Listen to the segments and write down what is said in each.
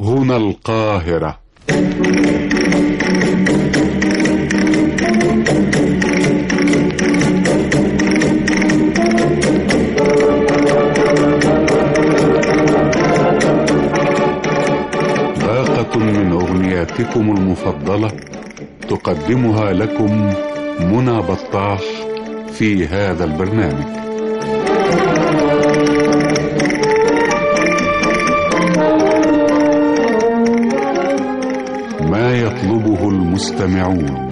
هنا القاهرة باقة من أغنياتكم المفضلة تقدمها لكم منى بطاح في هذا البرنامج ما يطلبه المستمعون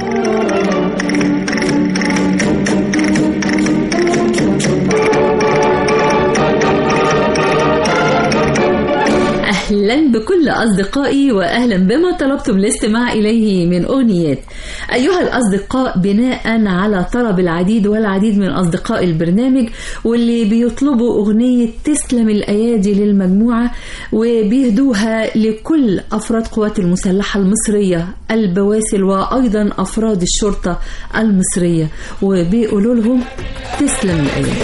أهلا بكل أصدقائي وأهلا بما طلبتم الاستماع إليه من أغنيات أيها الأصدقاء بناء على طلب العديد والعديد من أصدقاء البرنامج واللي بيطلبوا أغنية تسلم الأيادي للمجموعة وبيهدوها لكل أفراد قوات المسلحة المصرية البواسل وأيضا أفراد الشرطة المصرية وبيقولوا لهم تسلم الأيادي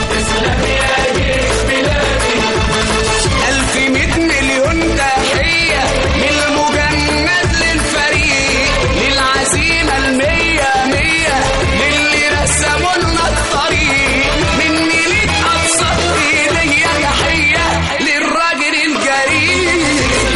ألف مئة مليون تحية للمجند للفريق للعزيمة المية مية للي رسموا لنا الطريق مني ليك أبسط إيديا تحية للراجل الجريء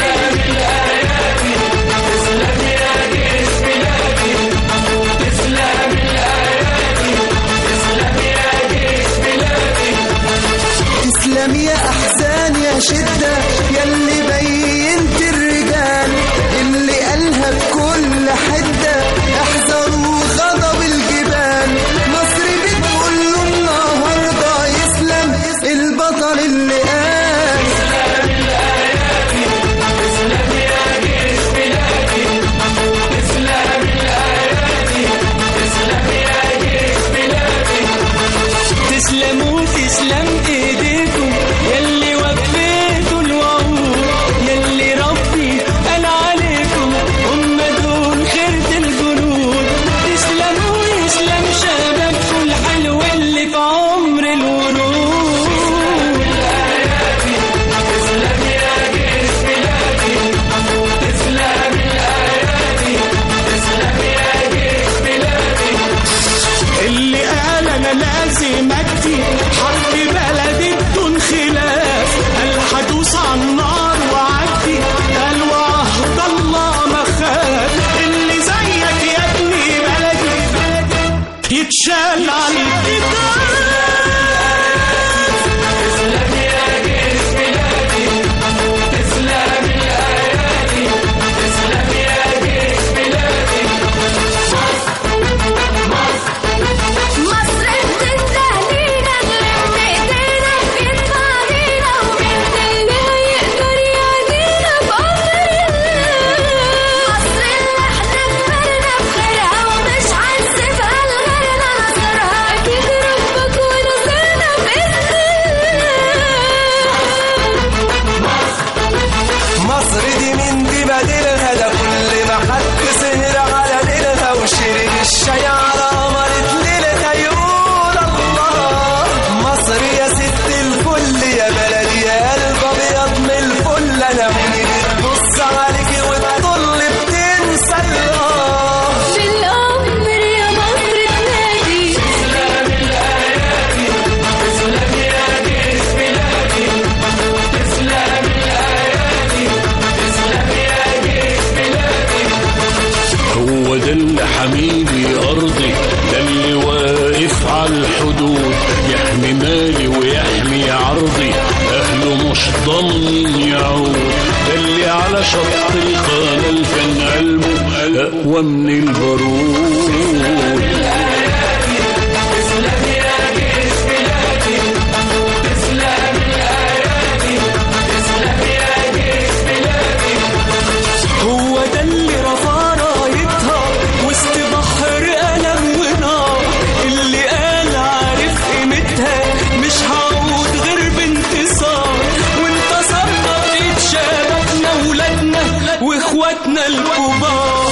تسلم يا احزان يا شده يلي بينت الرجال اللي قالها بكل حده احذروا غضب الجبال مصر بتقول له النهارده يسلم البطل اللي قال تسلموا تسلم ايديكم يلي وفيتوا الوعود يلي ربي قال عليكم هم دول خيرة الجنود تسلموا يسلم شبابكم الحلو اللي في عمر الورود اللي قال انا لازم اكتي حرب بلدي بدون خلاف قال هدوس على النار وعدي قال وعهد الله ما خاف اللي زيك يا ابني بلدي يتشال على الكتاب مصر بتندهلينا نلم ايدينا بيدفع علينا ومين اللي هيقدر يعدينا بأمر مصر اللي احنا كبرنا بخيرها ومش هنسيبها لغيرنا نصرها اكيد ربك ونصرنا بإذن مصر دي من دي بديلها ده كل ما حد سهر على ليلها وشرب الشاي على قمرة ليلتها يقول الله مصر يا ست الكل يا بلدي يا قلب ابيض من الفل انا عيني بتبص عليكي وتطل بتنسى الله في الأمر يا مصر تنادي هو ده اللي حميدي أرضي ده اللي واقف على الحدود يحمي مالي ويحمي عرضي أهله مش ضامنين يعود ده اللي على شط القناة كان قلبه أقوى من البارود هو ده اللي رفع رايتها وسط بحر ألم ونار اللي قال عارف قيمتها مش هعود غير بانتصار وانتصرنا بإيد شبابنا ولادنا واخواتنا الكبار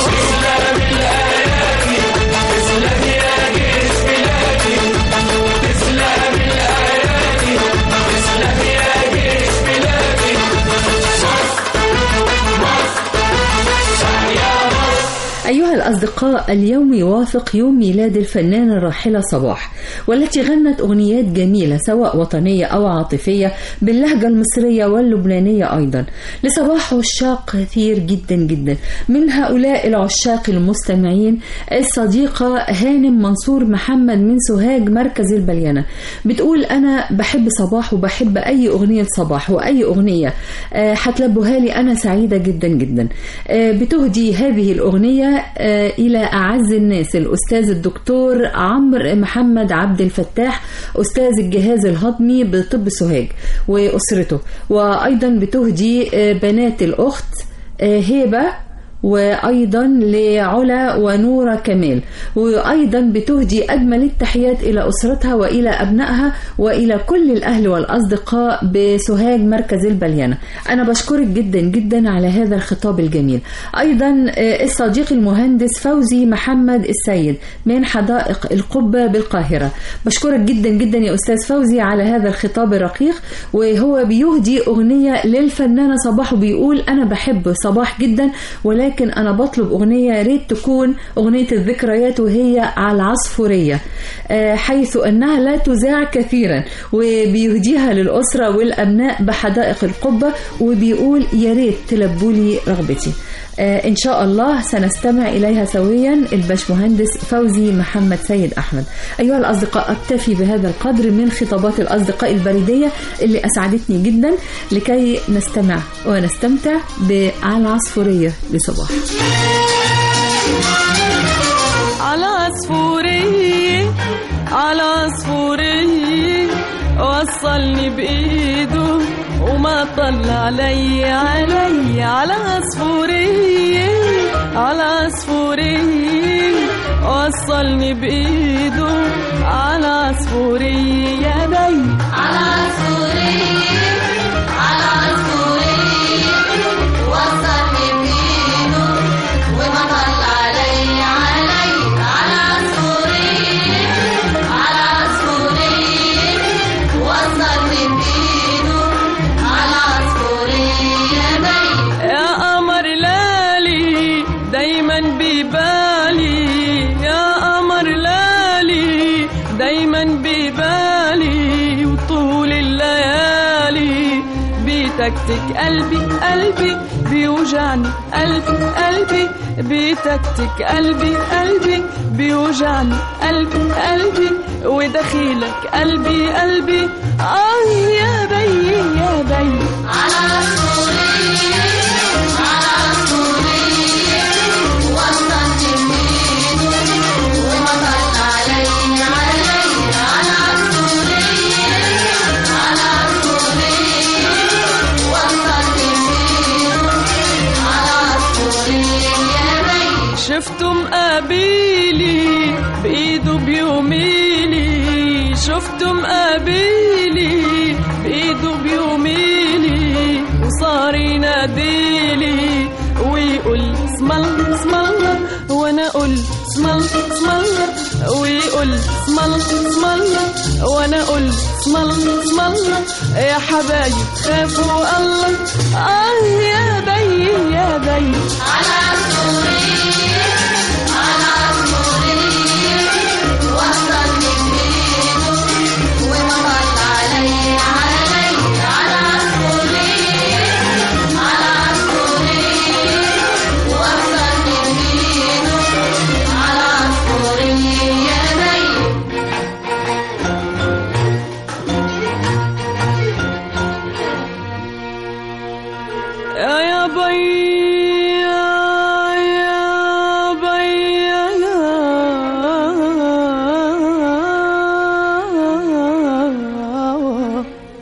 أيها الأصدقاء اليوم يوافق يوم ميلاد الفنانة الراحلة صباح والتي غنت أغنيات جميلة سواء وطنية أو عاطفية باللهجة المصرية واللبنانية أيضا لصباح عشاق كثير جدا جدا من هؤلاء العشاق المستمعين الصديقة هانم منصور محمد من سوهاج مركز البليانة بتقول أنا بحب صباح وبحب أي أغنية صباح وأي أغنية آه، هتلبوها لي أنا سعيدة جدا جدا آه، بتهدي هذه الأغنية آه، إلى أعز الناس الأستاذ الدكتور عمرو محمد عبد الفتاح أستاذ الجهاز الهضمي بطب سوهاج وأسرته وأيضا بتهدي آه، بنات الأخت آه، هبة وأيضا لعلا ونورة كمال وأيضا بتهدي أجمل التحيات إلى أسرتها وإلى أبنائها وإلى كل الأهل والأصدقاء بسوهاج مركز البليانة أنا بشكرك جدا جدا على هذا الخطاب الجميل أيضا آه، الصديق المهندس فوزي محمد السيد من حدائق القبة بالقاهرة بشكرك جدا جدا يا أستاذ فوزي على هذا الخطاب الرقيق وهو بيهدي أغنية للفنانة صباح وبيقول أنا بحب صباح جدا ولكن أنا بطلب أغنية يا ريت تكون أغنية الذكريات وهي على العصفورية آه، حيث أنها لا تذاع كثيرا وبيهديها للأسرة والأبناء بحدائق القبة وبيقول يا ريت تلبوا لي رغبتي آه، إن شاء الله سنستمع إليها سويا الباشمهندس فوزي محمد سيد أحمد أيها الأصدقاء أكتفي بهذا القدر من خطابات الأصدقاء البريدية اللي أسعدتني جدا لكي نستمع ونستمتع بعلى العصفورية لصباح على عصفورية على عصفورية وصلني بإيده وما طلع علي علي على عصفورية على عصفورية وصلني بإيده على عصفورية يا بي على عصفورية على عصفورية وصلني بإيده وما طلع علي علي على عصفورية على عصفورية وصلني بإيده على عصفورية يا بي يا قمر لالي دايما ببالي يا قمر لالي دايما ببالي وطول الليالي بتكتك قلبي قلبي بيوجعني قلبي قلبي بتكتك قلبي قلبي بيوجعني قلبي قلبي ودخيلك قلبي قلبي اه يا بي يا بي على عصفورية على عصفورية وصلني بإيده وما طلع علي علي على عصفورية على عصفورية وصلني بإيده على عصفورية يا بي شفته مقابيلي بإيده بيوميلي شفته مقابيلي بإيده بيوميلي وصار يناديلي ويقول اسم الله اسم الله وانا اقول اسم الله اسم الله ويقول اسم الله اسم الله وانا اقول اسم الله اسم الله يا حبايب خافوا الله اه يا بي يا بي على عصفورية على عصفورية وصلني بإيده وما طلع علي علي على عصفورية على عصفورية وصلني بإيده على عصفورية يا بي يا يا بي يا يا بي يا يا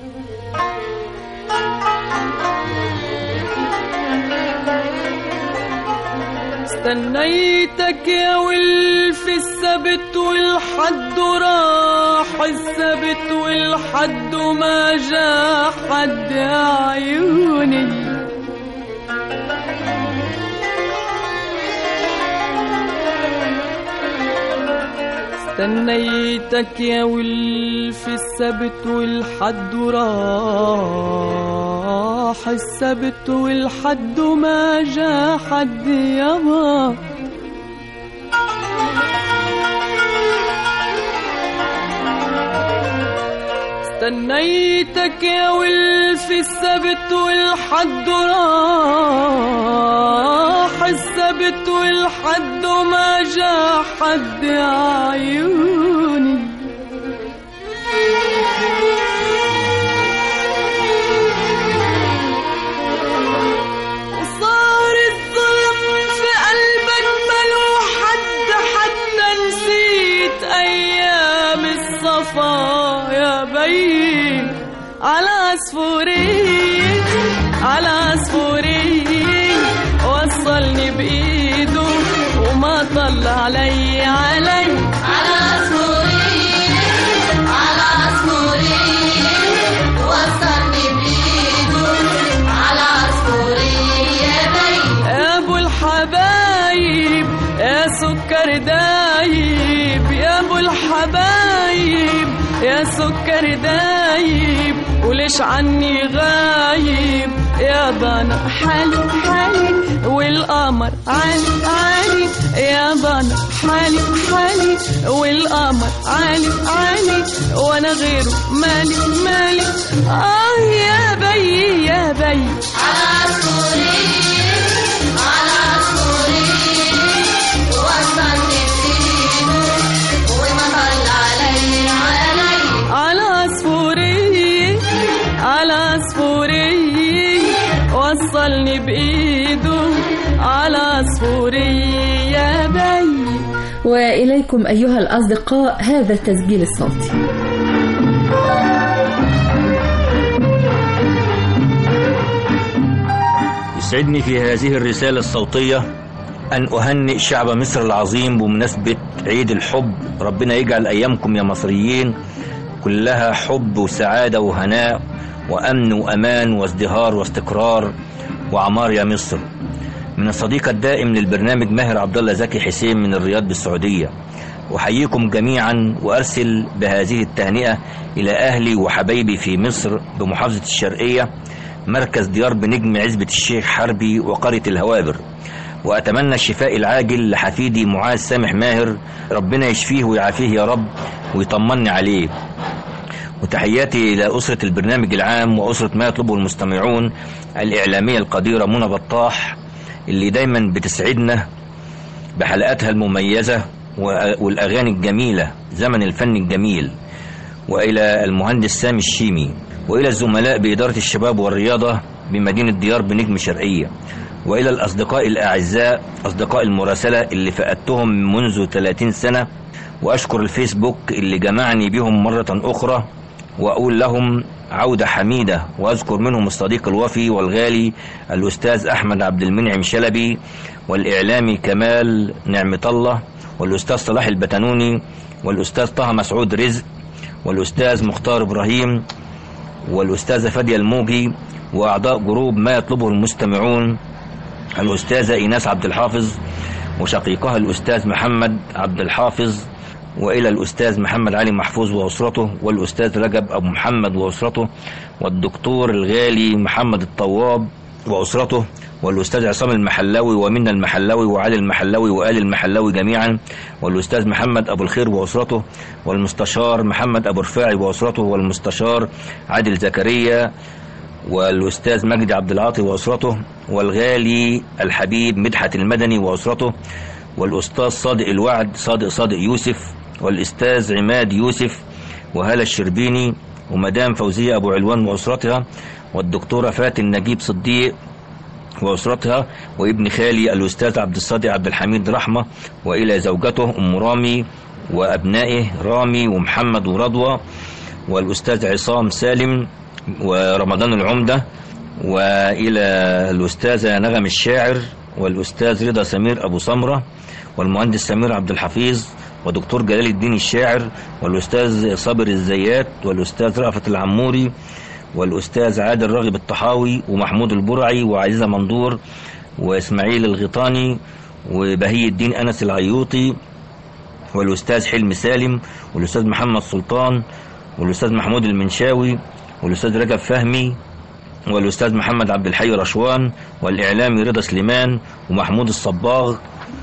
استنيتك يا ولف السبت والحد راح السبت والحد ما جا حد يا عيوني استنيتك يا ولف السبت والحد راح السبت والحد ما جا حد يابا استنيتك يا ولف السبت والحد راح السبت والحد ما جا حد يا عيوني وصار الظلم في قلبك ملو حد حتى نسيت ايام الصفا يا بي على عصفورين على عصفورين وصلني بايده وما طلع علي علي على عصفورين على عصفورين وصلني بإيده على عصفورين يا بي يا ابو الحبايب يا سكر دايب يا ابو الحبايب يا سكر دايب وليش عني غايب يا ضنا حالي حالي والقمر عالي عالي يا ضنا حالي حالي والقمر عالي عالي وانا غيره مالي مالي اه يا بي يا بي على عصفورين على عصفورين وصلني بإيده وما طلع علي علي على عصفوري على عصفوري وصلني بإيده على عصفوري يا بي وإليكم أيها الأصدقاء هذا التسجيل الصوتي يسعدني في هذه الرسالة الصوتية أن أهنئ شعب مصر العظيم بمناسبة عيد الحب ربنا يجعل أيامكم يا مصريين كلها حب وسعادة وهناء وأمن وأمان وازدهار واستقرار وعمار يا مصر من الصديق الدائم للبرنامج ماهر عبد الله زكي حسين من الرياض بالسعودية أحييكم جميعا وأرسل بهذه التهنئة إلى أهلي وحبايبي في مصر بمحافظة الشرقية مركز ديار بنجم عزبة الشيخ حربي وقرية الهوابر وأتمنى الشفاء العاجل لحفيدي معاذ سامح ماهر ربنا يشفيه ويعافيه يا رب ويطمني عليه وتحياتي إلى أسرة البرنامج العام وأسرة ما يطلبه المستمعون الإعلامية القديرة منى بطاح اللي دايما بتسعدنا بحلقاتها المميزة والأغاني الجميلة زمن الفن الجميل وإلى المهندس سامي الشيمي وإلى الزملاء بإدارة الشباب والرياضة بمدينة ديار بنجم شرقية وإلى الأصدقاء الأعزاء أصدقاء المراسلة اللي فقدتهم منذ 30 سنة وأشكر الفيسبوك اللي جمعني بهم مرة أخرى وأقول لهم عودة حميدة وأذكر منهم الصديق الوفي والغالي الأستاذ أحمد عبد المنعم شلبي والإعلامي كمال نعمة الله والأستاذ صلاح البتنوني والأستاذ طه مسعود رزق والأستاذ مختار إبراهيم والأستاذة فادية الموجي وأعضاء جروب ما يطلبه المستمعون الأستاذة إيناس عبد الحافظ وشقيقها الأستاذ محمد عبد الحافظ وإلى الأستاذ محمد علي محفوظ وأسرته والأستاذ رجب أبو محمد وأسرته والدكتور الغالي محمد الطواب وأسرته والأستاذ عصام المحلاوي ومنى المحلاوي وعلي المحلاوي وآل المحلاوي جميعا والأستاذ محمد أبو الخير وأسرته والمستشار محمد أبو رفاعي وأسرته والمستشار عادل زكريا والأستاذ مجدي عبد العاطي وأسرته والغالي الحبيب مدحت المدني وأسرته والأستاذ صادق الوعد صادق صادق يوسف والأستاذ عماد يوسف وهالة الشربيني ومدام فوزية أبو علوان وأسرتها والدكتورة فاتن نجيب صديق وأسرتها وابن خالي الأستاذ عبد الصادق عبد الحميد رحمة وإلى زوجته أم رامي وأبنائه رامي ومحمد ورضوى والأستاذ عصام سالم ورمضان العمدة وإلى الأستاذة نغم الشاعر والأستاذ رضا سمير أبو سمرة والمهندس سمير عبد الحفيظ ودكتور جلال الدين الشاعر والأستاذ صابر الزيات والأستاذ رأفت العموري والأستاذ عادل راغب الطحاوي ومحمود البرعي وعزيزة مندور وإسماعيل الغيطاني وبهي الدين أنس العيوطي والأستاذ حلمي سالم والأستاذ محمد سلطان والأستاذ محمود المنشاوي والأستاذ رجب فهمي والأستاذ محمد عبد الحي رشوان والإعلامي رضا سليمان ومحمود الصباغ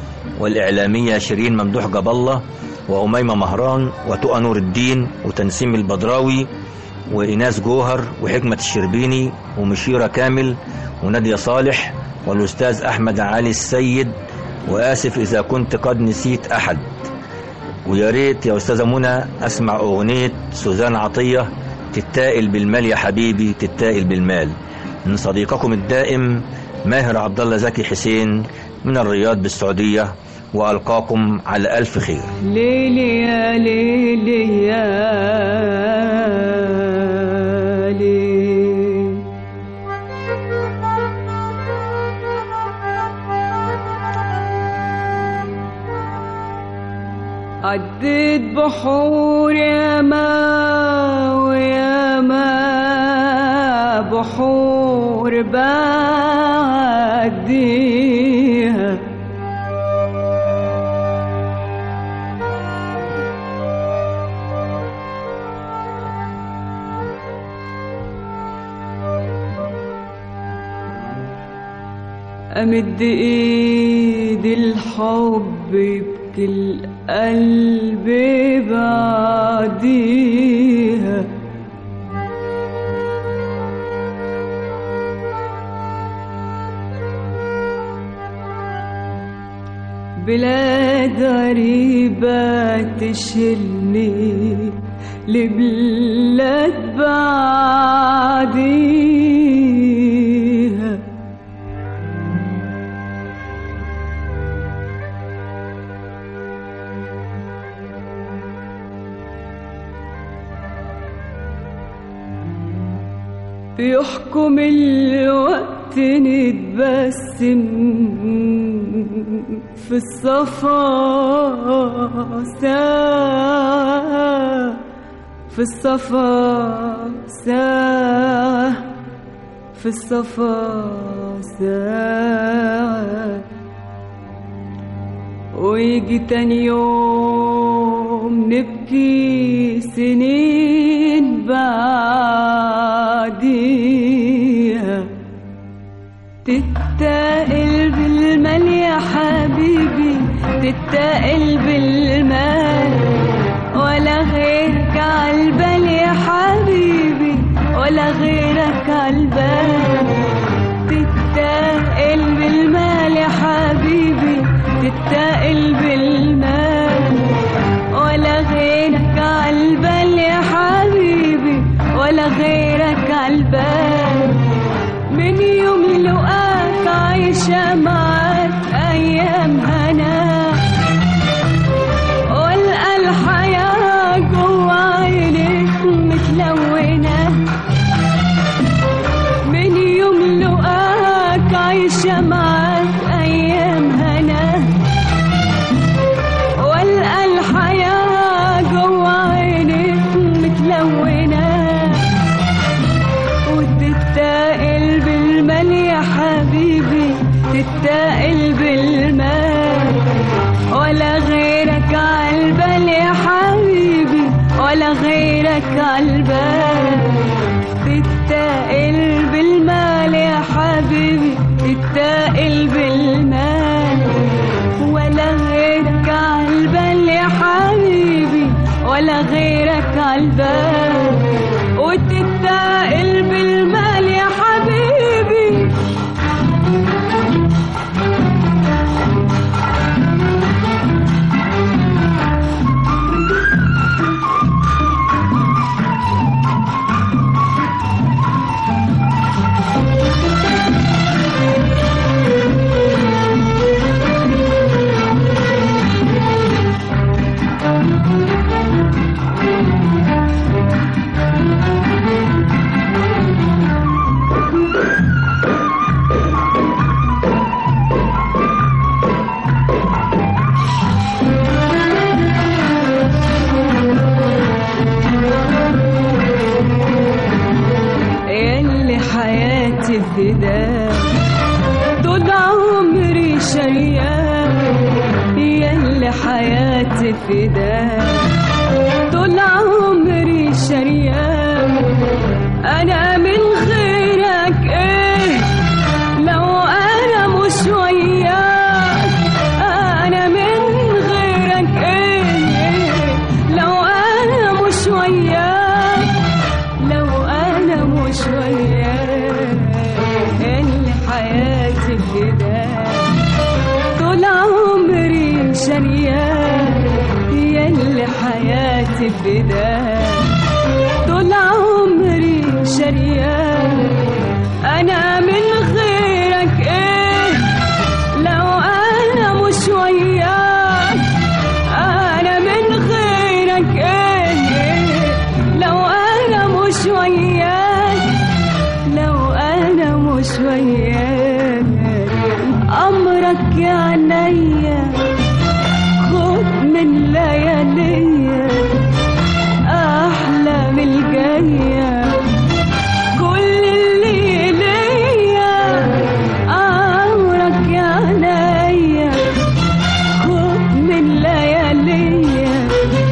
والإعلامية شيرين ممدوح جاب الله وأميمة مهران وتقى نور الدين وتنسيم البدراوي وإناس جوهر وحكمة الشربيني ومشيرة كامل ونادية صالح والأستاذ أحمد علي السيد وآسف إذا كنت قد نسيت أحد ويا ريت يا أستاذة منى أسمع أغنية سوزان عطية تتائل بالمال يا حبيبي تتائل بالمال من صديقكم الدائم ماهر عبد الله زكي حسين من الرياض بالسعودية وألقاكم على ألف خير ليلي يا ليلي يا ليل عديت بحور يا ما ويا ما بحور بعديها أمد إيد الحب بكل قلب بعديها بلاد غريبة تشيلني لبلاد بعديها بيحكم الوقت نتبسم في الصفا ساعة في الصفا ساعة في الصفا ساعة ويجي تاني يوم نبكي سنين بعديها تتقل بالمال يا حبيبي تتقل بالمال ولا غيرك عالبال يا حبيبي ولا غيرك عالبال تتقل بالمال يا حبيبي تتقل بالمال ولا غيرك عالبال يا حبيبي ولا غيرك عالبال من يوم لقاك عايشة معاك أيام هنا والقى الحياة جوا عينيك متلونة من يوم لقاك عايشة معاك أيام هنا والقى الحياة جوا عينيك متلونة وتتقل بالمال يا حبيبي تتقل بالمال ولا غيرك عالبال يا حبيبي ولا غيرك عالبال تتقل بالمال يا حبيبي تتقل بالمال ولا غيرك عالبال يا حبيبي ولا غيرك عالبال وتتقل بالمال يا حبيبي ياللي حياتي فداك طول عمري شياك ياللي حياتي فداك طول عمري شرياك انا من غيرك ايه لو انا مش وياك انا من غيرك ايه لو انا مش وياك لو حياتي في ايديك طول عمري شريان انا من غيرك ايه لو انا مش وياك انا من غيرك ايه لو انا مش وياك لو انا مش وياك امرك يا عينيا خد من لياليا احلام الجايه كل اللي ليا امرك يا عينيا خد من لياليا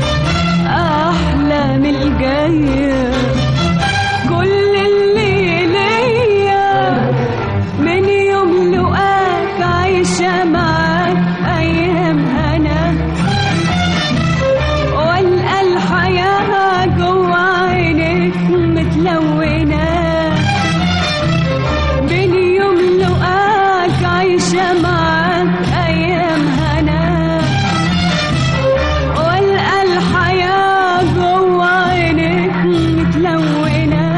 احلام الجايه كل اللي ليا من يوم لقاك عايشة معاك أيام هنا والقى الحياة جوا عينيك متلونة من يوم لقاك عايشة معاك أيام هنا والقى الحياة جوا عينيك متلونة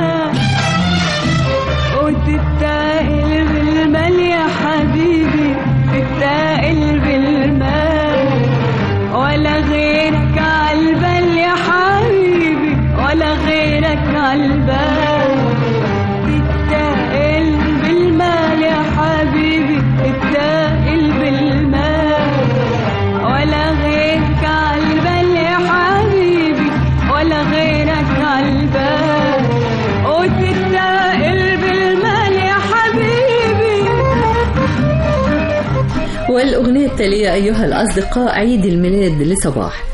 وتتاقل بالمال يا حبيبي تتاقل بالمال ولا غيرك عالبال يا حبيبي ولا غيرك عالبال تتاقل بالمال يا حبيبي تتاقل بالمال ولا غيرك عالبال يا حبيبي ولا غيرك عالبال وتتاقل بالمال يا حبيبي والأغنية التالية أيها الأصدقاء عيد الميلاد لصباح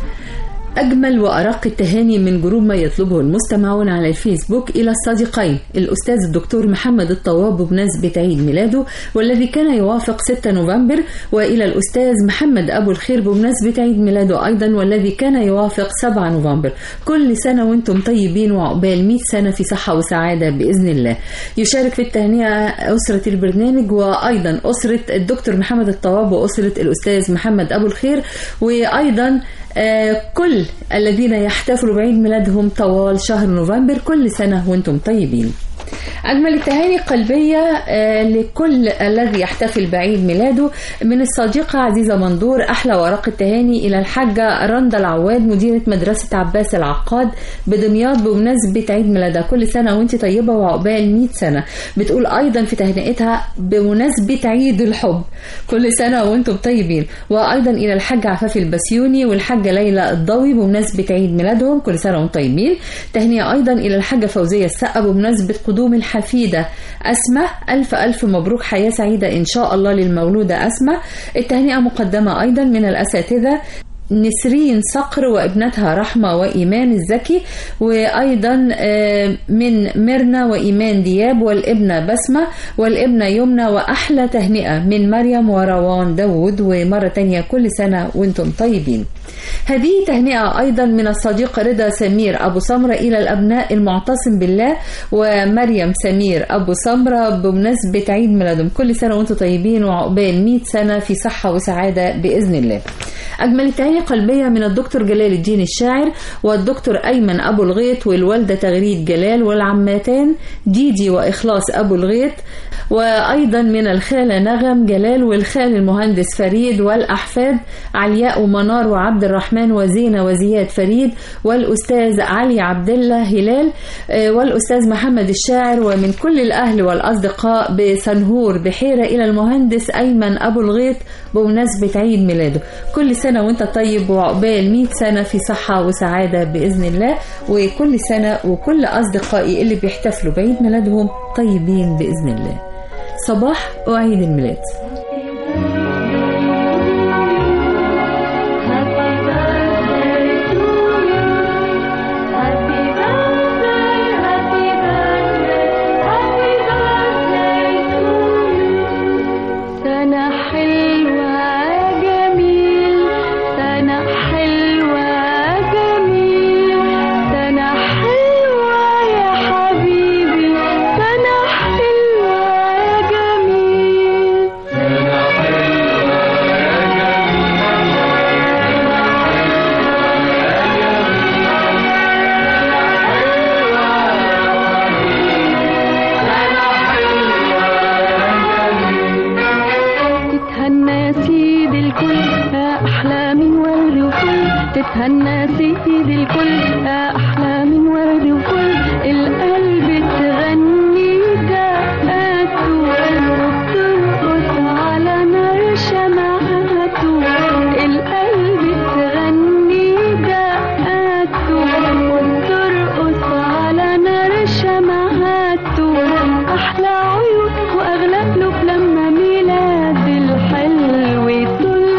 أجمل وأرق التهاني من جروب ما يطلبه المستمعون على الفيسبوك إلى الصديقين الأستاذ الدكتور محمد الطواب بمناسبة عيد ميلاده والذي كان يوافق 6 نوفمبر وإلى الأستاذ محمد أبو الخير بمناسبة عيد ميلاده أيضا والذي كان يوافق 7 نوفمبر كل سنة وأنتم طيبين وعقبال 100 سنة في صحة وسعادة بإذن الله يشارك في التهنئة أسرة البرنامج وأيضا أسرة الدكتور محمد الطواب وأسرة الأستاذ محمد أبو الخير وأيضا آه، كل الذين يحتفلوا بعيد ميلادهم طوال شهر نوفمبر كل سنة وانتم طيبين أجمل التهاني قلبية آه، لكل الذي يحتفل بعيد ميلاده من الصديقة عزيزة مندور أحلى ورق التهاني إلى الحاجة رندا العواد مديرة مدرسة عباس العقاد بدمياط بمناسبة عيد ميلادها كل سنة وانت طيبة وعقبال 100 سنة بتقول أيضا في تهنئتها بمناسبة عيد الحب كل سنة وانتم طيبين وأيضا إلى الحاجة عفاف البسيوني والحاجة ليلى الضوي بمناسبة عيد ميلادهم كل سنة وانتم طيبين تهنئة أيضا إلى الحاجة فوزية السقا بمناسبة قدوم الحفيدة أسمة ألف ألف مبروك حياة سعيدة إن شاء الله للمولودة أسمة التهنئة مقدمة أيضا من الأساتذة نسرين صقر وابنتها رحمة وإيمان الزكي وأيضا آه، من ميرنا وإيمان دياب والابنة بسمة والابنة يمنى وأحلى تهنئة من مريم وروان داود ومرة تانية كل سنة وانتم طيبين هذه تهنئة أيضا من الصديق رضا سمير أبو سمرة إلى الأبناء المعتصم بالله ومريم سمير أبو سمرة بمناسبة عيد ميلادهم كل سنة وانتم طيبين وعقبال 100 سنة في صحة وسعادة بإذن الله أجمل التهاني قلبية من الدكتور جلال الدين الشاعر والدكتور أيمن أبو الغيط والوالدة تغريد جلال والعماتان ديدي وإخلاص أبو الغيط وأيضا من الخالة نغم جلال والخال المهندس فريد والأحفاد علياء ومنار وعبد الرحمن وزينة وزياد فريد والأستاذ علي عبد الله هلال آه، والأستاذ محمد الشاعر ومن كل الأهل والأصدقاء بسنهور بحيرة إلى المهندس أيمن أبو الغيط بمناسبة عيد ميلاده كل سنة وانت طيب وعقبال 100 سنة في صحة وسعادة بإذن الله وكل سنة وكل أصدقائي اللي بيحتفلوا بعيد ميلادهم طيبين بإذن الله صباح وعيد الميلاد سنة حلوة جميل سنة حلوة جميل سنة حلوة يا حبيبي سنة حلوة جميل تتهنى سيد الكل آه، أحلى من ورد وفل القلب تغني دقاته وبترقص على نار شمعته القلب تغني دقاته وبترقص على نار شمعته أحلى عيون وأغلى قلوب لما ميلاد الحلو يطل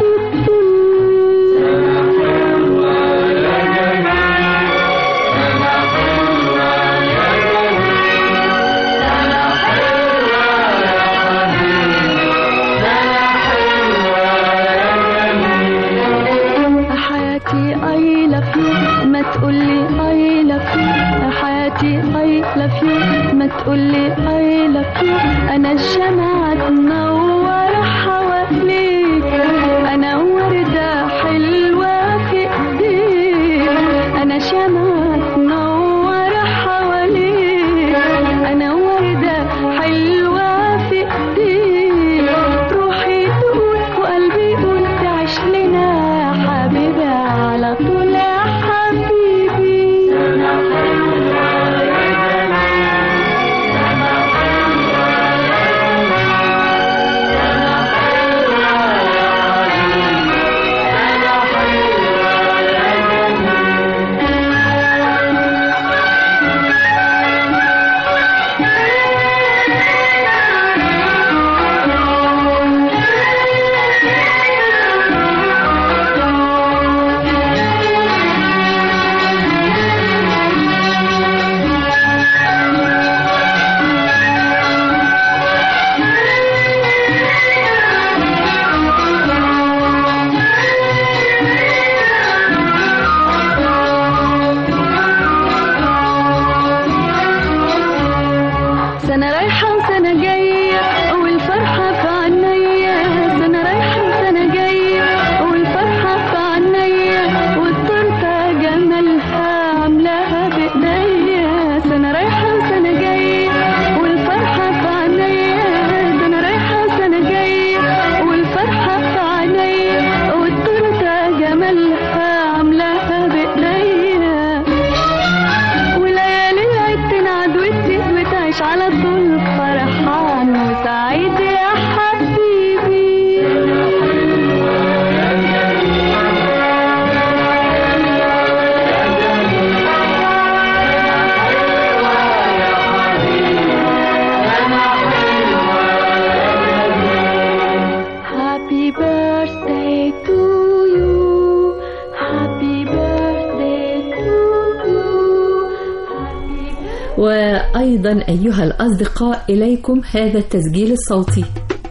حياتي I love you ما تقولي I love you حياتي I love you ما تقولي I love you أنا الشمعة تنور حواليك أنا وردة حلوة في إيديك أنا شمعة تنور حواليك أنا وردة حلوة في إيديك روحي تقول وقلبي يقول تعيش لنا يا حبيبي على طول يا حبيبي سنة رايحة وسنة جاية والفرحة في عينيا سنة رايحة وسنة جاية والفرحة في عينيا والتورتة جمالها عاملاها بإيديا سنة رايحة وسنة جاية والفرحة في عينيا سنة رايحة وسنة جاية والفرحة في عينيا والتورتة جمالها عاملاها بإيديا وليالي العيد تنعد وتزيد وتعيش على طول فرحان وسعيد يا حبيبي Happy birthday to you. Happy birthday to you. Happy وأيضا أيها الأصدقاء إليكم هذا التسجيل الصوتي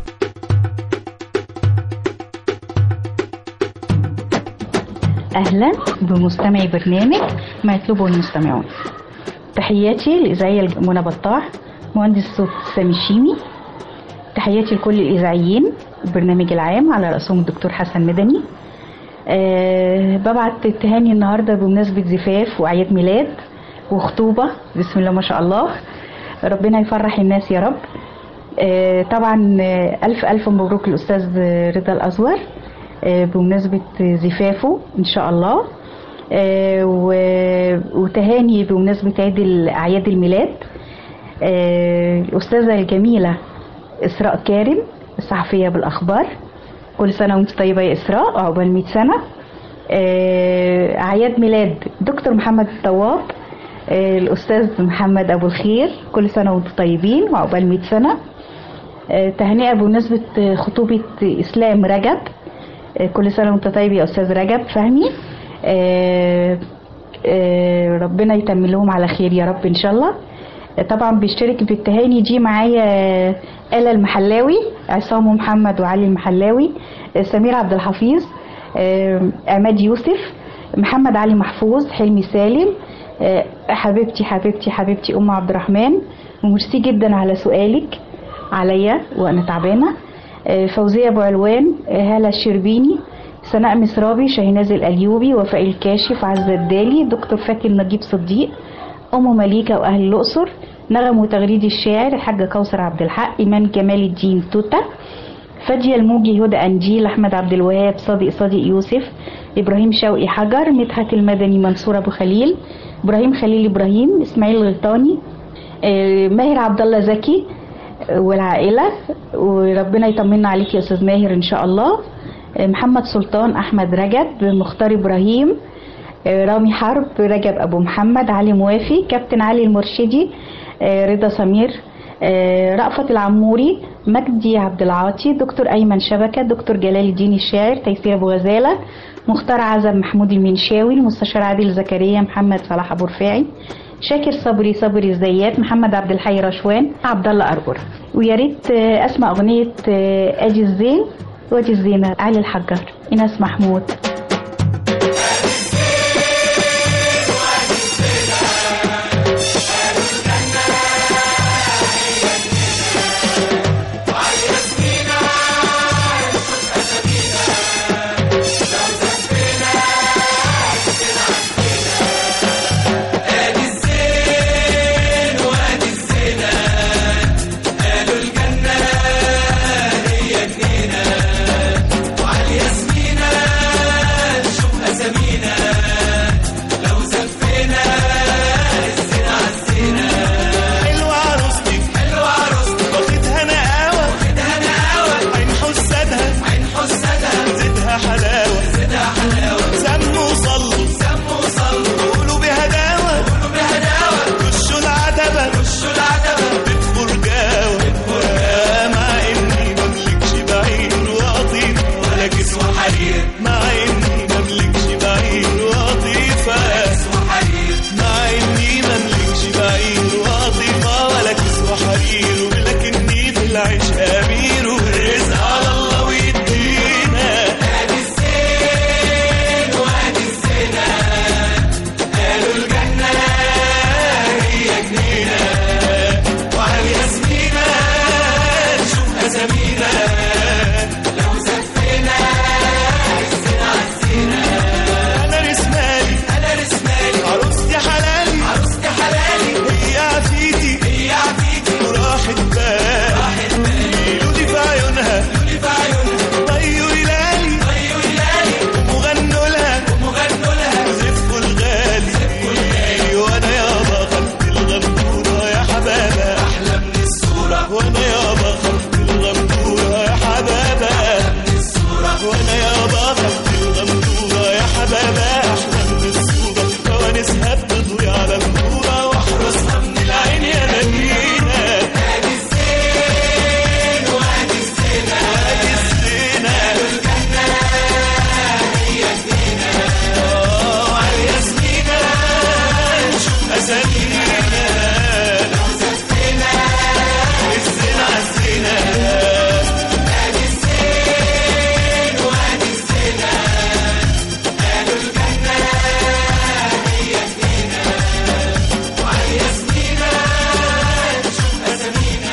أهلا بمستمعي برنامج ما يطلبه المستمعون تحياتي للإذاعية منى بطاح مهندس الصوت سامي الشيمي تحياتي لكل الإذاعيين البرنامج العام على رأسهم الدكتور حسن مدني أه ببعت تهاني النهارده بمناسبة زفاف وأعياد ميلاد وخطوبة بسم الله ما شاء الله ربنا يفرح الناس يا رب آه، طبعا آه، ألف ألف مبروك الأستاذ رضا الأزور آه، بمناسبة زفافه إن شاء الله آه، و- وتهاني بمناسبة عيد ال- أعياد الميلاد آه، الأستاذة الجميلة إسراء كارم الصحفية بالأخبار كل سنة وأنت طيبة يا إسراء عقبال 100 سنة آه، أعياد ميلاد دكتور محمد الطواب آه، الأستاذ محمد أبو الخير كل سنة وأنتم طيبين وعقبال 100 سنة آه، تهنئة بمناسبة آه، خطوبة إسلام رجب آه، كل سنة وأنت طيب يا أستاذ رجب فهمي آه، آه، ربنا يتم لهم على خير يا رب إن شاء الله آه، طبعا بيشترك في التهاني دي معايا آه، آلا المحلاوي عصام محمد وعلي المحلاوي آه، سمير عبد الحفيظ آه، عماد يوسف محمد علي محفوظ حلمي سالم آه، حبيبتي حبيبتي حبيبتي ام عبد الرحمن وميرسي جدا على سؤالك عليا وانا تعبانه آه، فوزيه ابو علوان آه، هاله الشربيني سناء مصرابي شاهناز الايوبي وفاء الكاشف عزه الدالي دكتور فاكر نجيب صديق ام مليكه واهل الاقصر نغم وتغريد الشاعر الحاجه كوثر عبد الحق ايمان كمال الدين توتا فادية الموجي هدى أنجيل أحمد عبد الوهاب صادق صادق يوسف إبراهيم شوقي حجر مدحت المدني منصور أبو خليل إبراهيم خليل إبراهيم إسماعيل الغلطاني آه، ماهر عبد الله زكي آه، والعائلة وربنا يطمنا عليك يا أستاذ ماهر إن شاء الله آه، محمد سلطان أحمد رجب مختار إبراهيم آه، رامي حرب رجب أبو محمد علي موافي كابتن علي المرشدي آه، رضا سمير آه، رأفت العموري مجدي عبد العاطي دكتور أيمن شبكة دكتور جلال الدين الشاعر تيسير أبو غزالة مختار عزب محمود المنشاوي المستشار عادل زكريا محمد صلاح أبو رفاعي شاكر صبري صبري الزيات محمد عبد الحي رشوان عبد الله أرجر ويا ريت آه، أسمع أغنية آه، أدي الزين وادي الزينة علي الحجار إناس محمود ادي الزين وادي الزنا قالوا الجنة هي جنينة وعلى الياسمينة نشوف أسامينا لو زفينا الزنا عالزينة حلوة عروستك حلوة عروستك واخدها نقاوة واخدها نقاوة عين حسادها عين حسادها زيدها حلاوة زيدها حلاوة سموا وصلوا سموا وصلوا قولوا بهداوة قولوا بهداوة رشوا العتبة رشوا العتبة بفرجاوة مع اني مملكش بعير وقطيف ولا كسوة وحرير مع اني مملكش بعير وقطيفة وحرير مع اني مملكش بعير وقطيفة ولا كسوة حرير ولكني في العيش امير والرزق على الله ويدينا ادي الزين وادي الزنا قالوا الجنة هي جنينة وعلى الياسمينة نشوف أسامينا لو زفينا الزنا عالزينة انا رسمالي أنا رسمالي عروستي حلالي عروستي حلالي هي عفيتي هي عفيتي وراحت بال راحت بالي لولي في عيونها لولي في عيونها طيوا هلالي طيوا هلالي وغنوا لها ومغنوا لها زفوا الغالي وانا يابا خفت الغندورة يا حبابة أحلى من الصورة وانا يابا خفت الغندورة يا حبابة من الصورة وانا يابا خفت الغندورة يا حبابة احلى من الصورة فوانسها بتضوي على النورة واحرسها من العين يا مدينة ادي الزين وادي الزنا ادي الزينة آه، وعلى الياسمينة نشوف اسامينا لو زفينا الزينة عالزينة ادي الزين وادي الزنا قالوا الجنة هي جنينة وعلى الياسمينة نشوف أسامينا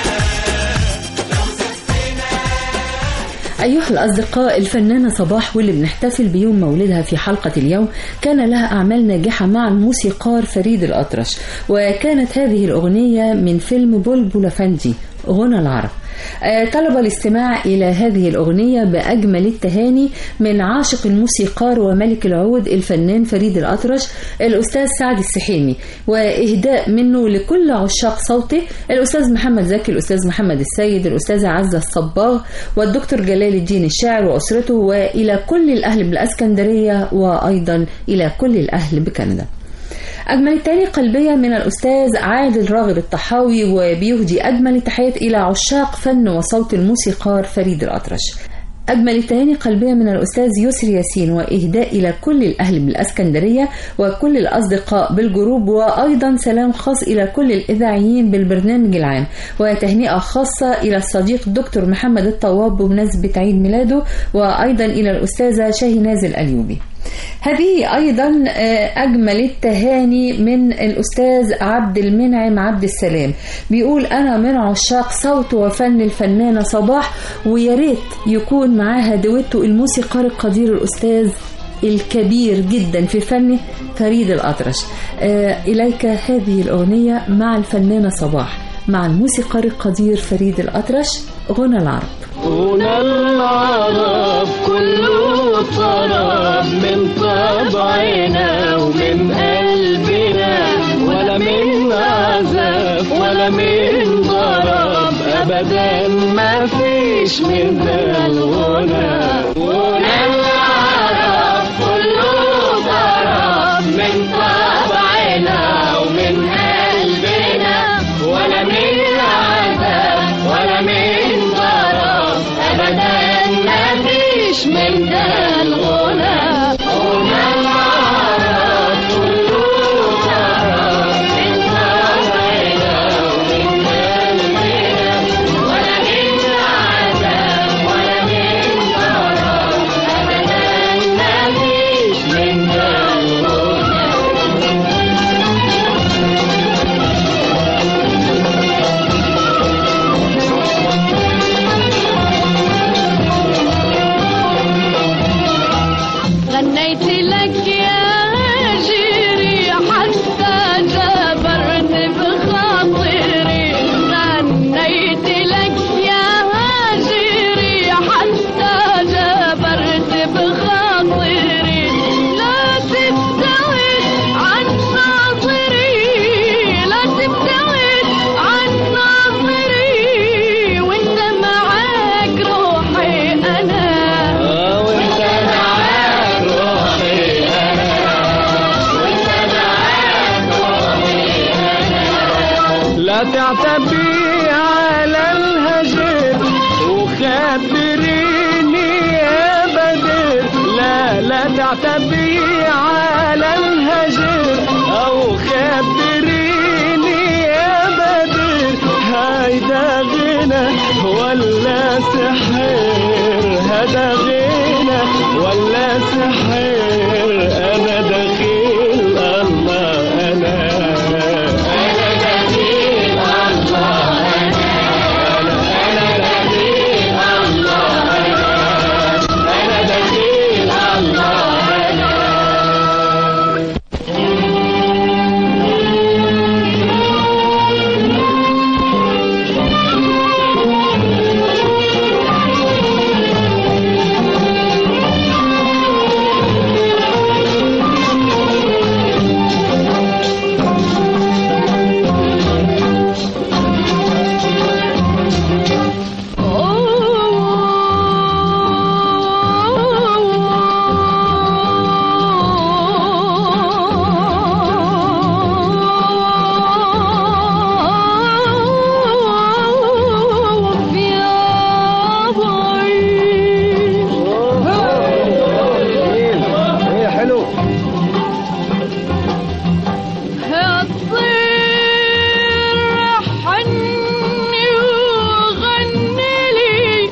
لو زفينا أيها الأصدقاء الفنانة صباح واللي بنحتفل بيوم مولدها في حلقة اليوم كان لها أعمال ناجحة مع الموسيقار فريد الأطرش وكانت هذه الأغنية من فيلم بلبل أفندي غنى العرب آه، طلب الاستماع إلى هذه الأغنية بأجمل التهاني من عاشق الموسيقار وملك العود الفنان فريد الأطرش الأستاذ سعد السحيمي وإهداء منه لكل عشاق صوته الأستاذ محمد زكي الأستاذ محمد السيد الأستاذة عزة الصباغ والدكتور جلال الدين الشاعر وأسرته وإلى كل الأهل بالأسكندرية وأيضا إلى كل الأهل بكندا أجمل تاني قلبية من الأستاذ عادل راغب الطحاوي وبيهدي أجمل التحيات إلى عشاق فن وصوت الموسيقار فريد الأطرش أجمل التهاني قلبية من الأستاذ يسري ياسين وإهداء إلى كل الأهل بالأسكندرية وكل الأصدقاء بالجروب وأيضا سلام خاص إلى كل الإذاعيين بالبرنامج العام وتهنئة خاصة إلى الصديق الدكتور محمد الطواب بمناسبة عيد ميلاده وأيضا إلى الأستاذة شاهناز الأليوبي هذه أيضا آه، أجمل التهاني من الأستاذ عبد المنعم عبد السلام بيقول أنا من عشاق صوت وفن الفنانة صباح ويا ريت يكون معاها دويتو الموسيقار القدير الأستاذ الكبير جدا في فنه فريد الأطرش آه، إليك هذه الأغنية مع الفنانة صباح مع الموسيقار القدير فريد الأطرش غنى العرب هنا العرب كله طرب من فيش من ذا الغنى غنى العرب كله طرب من طبعنا ومن قلبنا ولا من عذاب ولا من ضرب ابدا ما فيش من ذا الغنى غنى العرب كله طرب من طبعنا ومن قلبنا ولا من عذاب ولا من ضرب ابدا ما فيش من ذا الغنى غنيت لك يا جيري حتى جبرني بخاطري غنيت لك يا هاجري حتى جبرت بخاطري لا تبتعد عن ناظري لا تبتعد عن ناظري وانت معاك روحي انا وانت معاك روحي لا تعتبي على الهجر وخبريني يا بدر لا لا تعتبي على الهجر او خبريني يا بدر هيدا غنى ولا سحر هذا غنى ولا سحر انا دخيل الله انا انا دخيل الله انا انا دخيل الله انا دخيل الله ايه حلو الطير حني وغني لي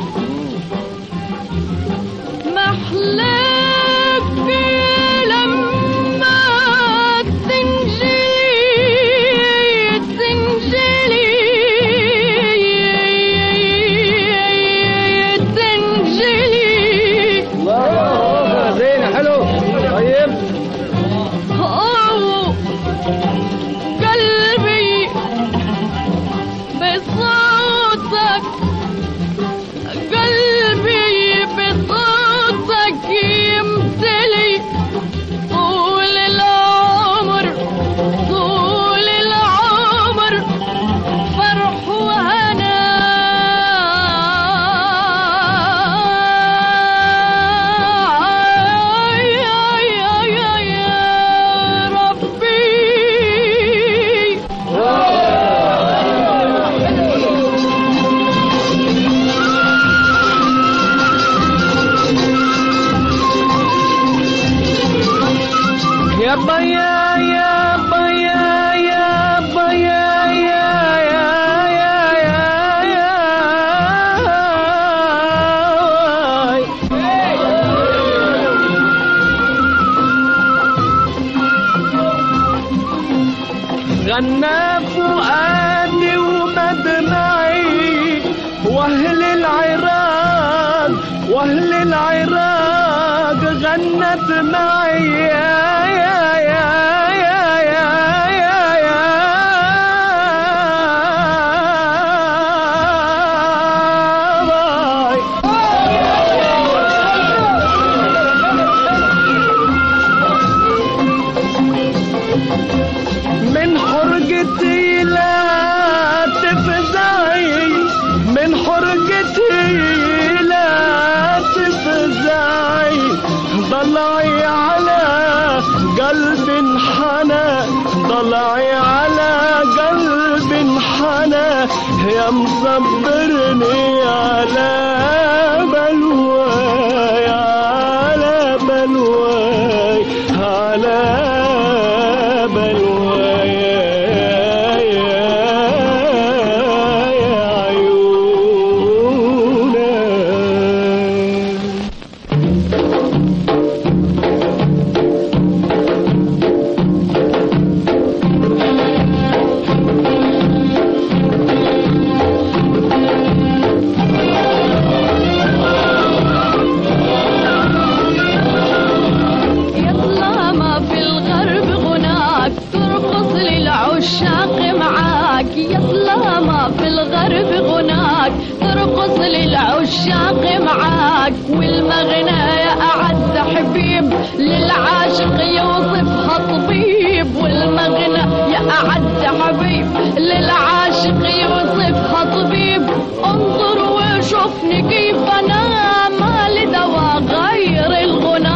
محلاك لما تنجلي تنجلي تنجلي الله زين حلو طيب أوه، قلبي بصوتك قلبي بصوتك يمتلي طول العمر طول العمر فرح وهنا يا يا يا يا ربي يا بيا يا بيا يا بيا يا يا يا يا غنى فؤادي ومدمعي واهل العراق واهل العراق غنت معي يا يا يا يا يا يا يا باي من حرقتي لا تفزعي من حرقتي يا مصبرني على بلواي على بلواي على بلواي يا عيوني يطلع ما في الغرب غناك ترقص للعشاق معاك يطلع ما في الغرب غناك ترقص للعشاق معاك والمغنى يا أعز حبيب للعاشق يوصفها طبيب والمغنى يا أعز حبيب للعاشق يوصفها طبيب انظر وشوفني كيف أنا ما لدوا غير الغنى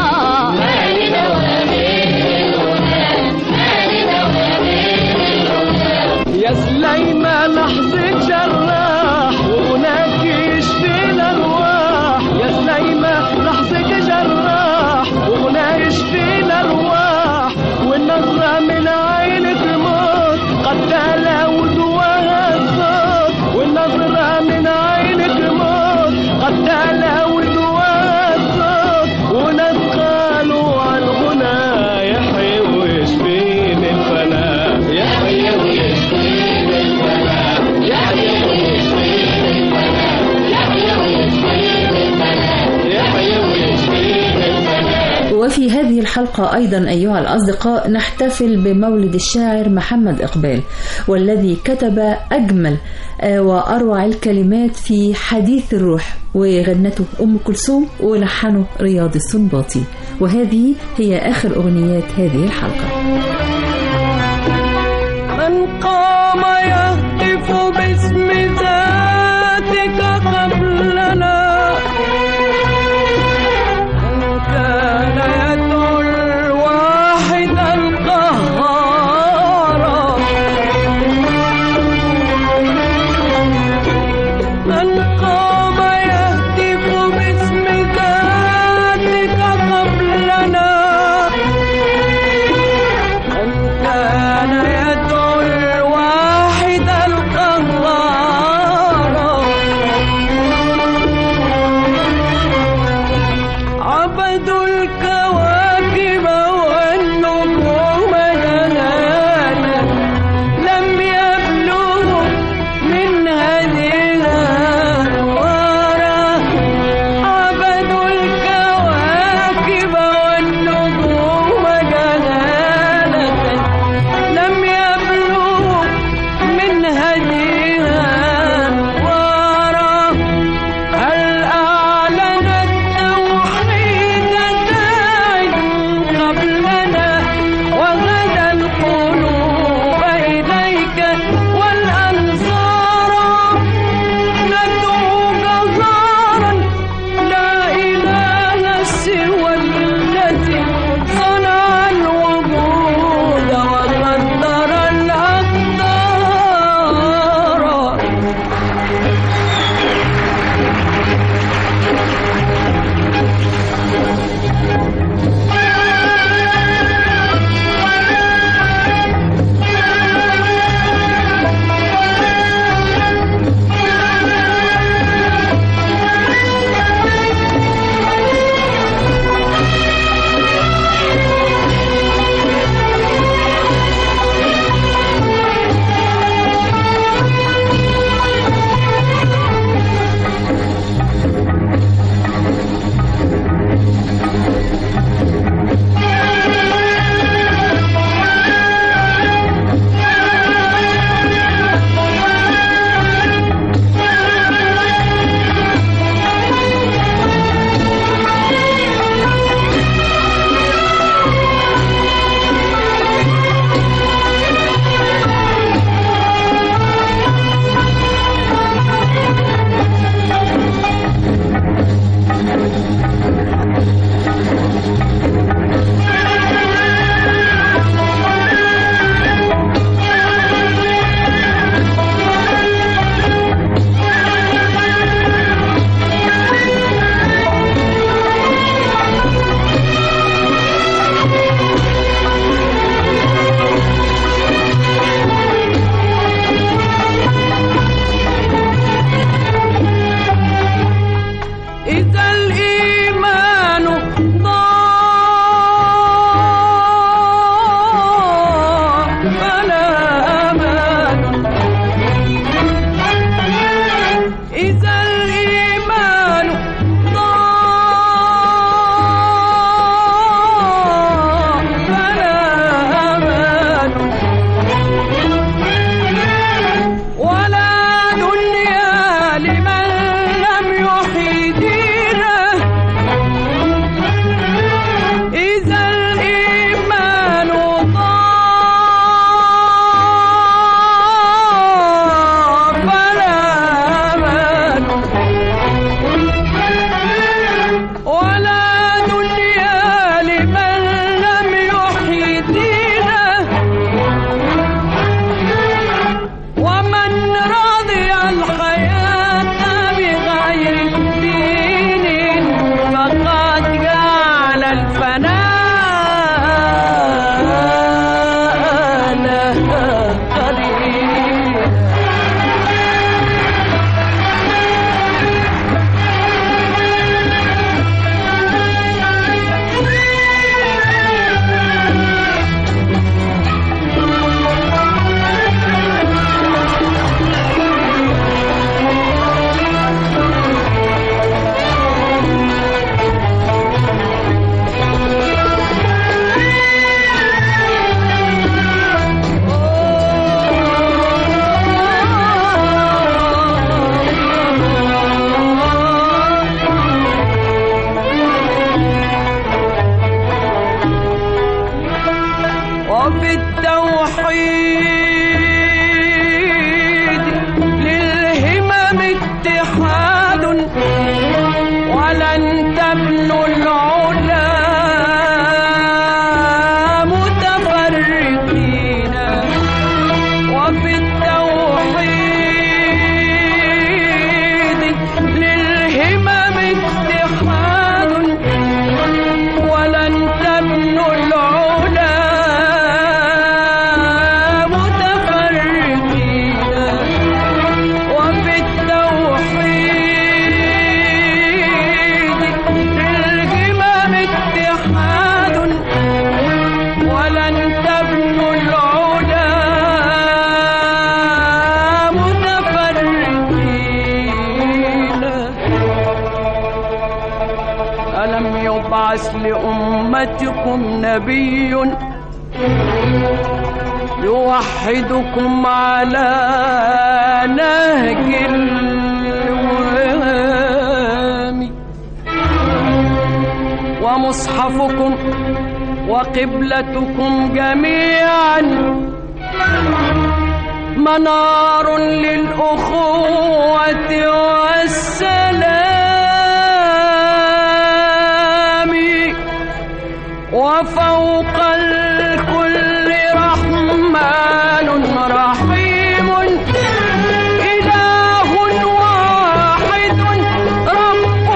يا سليمة لحظة جراح وهناك يشفي الأرواح يا سليمة لحظة جراح وهناك يشفي الأرواح والنظرة من عين تموت قتالة ودواها الصوت والنظرة من عين تموت قتالة ودواها الصوت وناس قالوا عن غنى يحيي ويشفي من فنا يحيي ويشفي من فنا يحيي ويشفي من فنا يحيي ويشفي من فنا يحيي ويشفي من فنا وفي هذه الحلقة أيضا أيها الأصدقاء نحتفل بمولد الشاعر محمد إقبال والذي كتب أجمل آه، وأروع الكلمات في حديث الروح وغنته أم كلثوم ولحنه رياض السنباطي وهذه هي آخر أغنيات هذه الحلقة من قام يهتف باسم ذاتك قبلنا من كان يدعو الواحد القهار من قام يهتف باسم ذاتك قبلنا من كان يدعو الواحد القهار تبن العلا متفرقين وفي التوحيد للهمم اتحاد ولن تبنوا العلا متفرقين وفي التوحيد للهمم اتحاد ولن تبنوا العلا متفرقين ألم يبعث لأمتكم نبي يوحدكم على نهج الوام ومصحفكم وقبلتكم جميعا منار للأخوة والسلام وفوق الكل رحمن رحيم إله واحد رب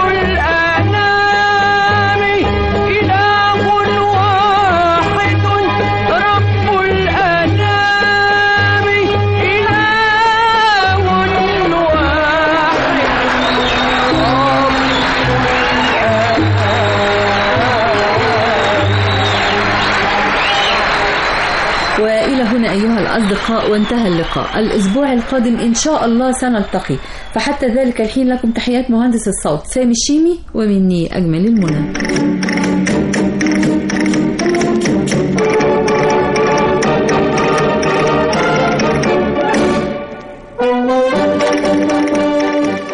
الأنام إله واحد رب الأنام إله وإلى هنا أيها الأصدقاء وانتهى اللقاء الأسبوع القادم إن شاء الله سنلتقي فحتى ذلك الحين لكم تحيات مهندس الصوت سامي الشيمي ومني أجمل المنى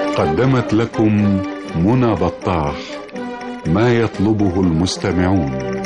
قدمت لكم منى بطاح ما يطلبه المستمعون